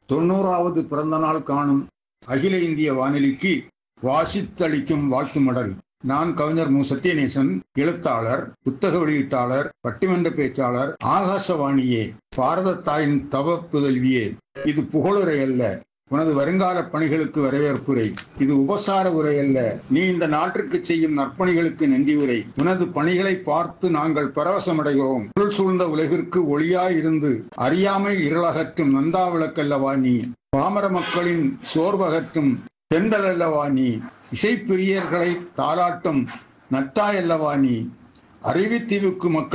தொண்ணூறாவது பிறந்த நாள் காணும் அகில இந்திய வானொலிக்கு வாசித்தளிக்கும் வாழ்த்து மடல் நான் கவிஞர் மு சத்யநேசன் எழுத்தாளர் புத்தக வெளியீட்டாளர் பட்டிமன்ற பேச்சாளர் ஆகாசவாணியே பாரத தாயின் தவ புதல்வியே இது புகழுரை அல்ல உனது வருங்கால பணிகளுக்கு வரவேற்புரை இது உபசார உரை அல்ல நீ இந்த நாட்டிற்கு செய்யும் நற்பணிகளுக்கு நன்றி உரை உனது பணிகளை பார்த்து நாங்கள் பரவசமடைகிறோம் இருள் சூழ்ந்த உலகிற்கு ஒளியாய் இருந்து அறியாமை இருளகற்றும் நந்தா விளக்கல்லவா நீ பாமர மக்களின் சோர்வகற்றும் தென்றல் அல்லவா நீ இசைப்பிரியர்களை தாளாட்டும் நட்டாய் அல்லவா நீ அறிவித்தீவுக்கு மக்கள்